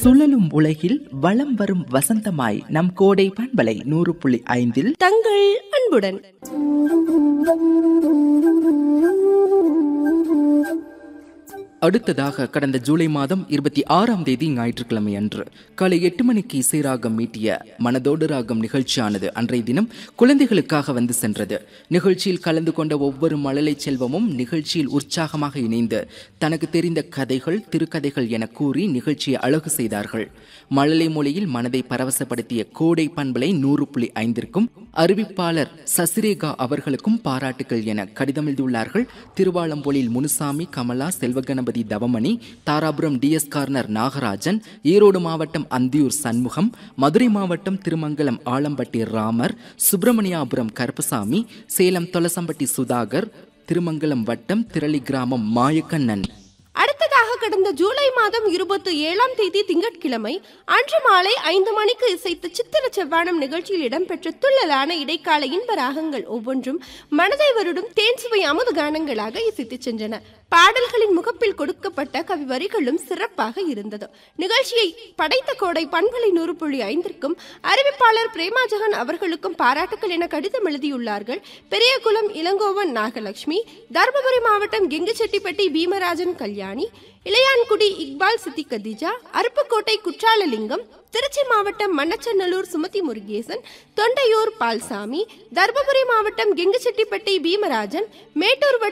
சுழலும் உலகில் வலம் வரும் வசந்தமாய் நம் கோடை பண்பலை நூறு புள்ளி ஐந்தில் தங்கள் அன்புடன் அடுத்ததாக கடந்த ஜூலை மாதம் இருபத்தி ஆறாம் தேதி ஞாயிற்றுக்கிழமை அன்று காலை எட்டு மணிக்கு இசைராகம் மீட்டிய மனதோடு ராகம் நிகழ்ச்சியானது அன்றைய தினம் குழந்தைகளுக்காக வந்து சென்றது நிகழ்ச்சியில் கலந்து கொண்ட ஒவ்வொரு மழலை செல்வமும் நிகழ்ச்சியில் உற்சாகமாக இணைந்து தனக்கு தெரிந்த கதைகள் திருக்கதைகள் என கூறி நிகழ்ச்சியை அழகு செய்தார்கள் மழலை மொழியில் மனதை பரவசப்படுத்திய கோடை பண்பலை நூறு புள்ளி ஐந்திற்கும் அறிவிப்பாளர் சசிரேகா அவர்களுக்கும் பாராட்டுகள் என கடிதம் எழுதியுள்ளார்கள் திருவாளம்பொழில் முனுசாமி கமலா செல்வகணபதி தவமணி தாராபுரம் டிஎஸ் கார்னர் நாகராஜன் ஈரோடு மாவட்டம் அந்தியூர் சண்முகம் மதுரை மாவட்டம் திருமங்கலம் ஆலம்பட்டி ராமர் சுப்பிரமணியாபுரம் கருப்பசாமி சேலம் தொலசம்பட்டி சுதாகர் திருமங்கலம் வட்டம் திரளி கிராமம் மாயக்கண்ணன் அடுத்ததாக கடந்த ஜூலை மாதம் இருபத்தி ஏழாம் தேதி திங்கட்கிழமை அன்று மாலை ஐந்து மணிக்கு இசைத்த சித்திர செவ்வானம் நிகழ்ச்சியில் இடம்பெற்ற துள்ளலான இடைக்கால இன்ப ராகங்கள் ஒவ்வொன்றும் மனதை வருடும் தேன் சுவை அமுது கானங்களாக இசைத்துச் சென்றன பாடல்களின் முகப்பில் கொடுக்கப்பட்ட கவி வரிகளும் சிறப்பாக இருந்தது நிகழ்ச்சியை படைத்த கோடை பண்பலை நூறு புள்ளி ஐந்திற்கும் அறிவிப்பாளர் பிரேமா ஜெகன் அவர்களுக்கும் பாராட்டுக்கள் என கடிதம் எழுதியுள்ளார்கள் பெரியகுளம் இளங்கோவன் நாகலட்சுமி தருமபுரி மாவட்டம் கெங்குச்செட்டிப்பட்டி பீமராஜன் கல்யாணி இளையான்குடி இக்பால் சித்தி கதிஜா அருப்புக்கோட்டை குற்றாலலிங்கம் திருச்சி மாவட்டம் மண்ணச்சநல்லூர் சுமதி முருகேசன் தொண்டையூர் பால்சாமி தர்மபுரி மாவட்டம் கெங்குச்செட்டிப்பட்டி பீமராஜன் மேட்டூர் வட்டம்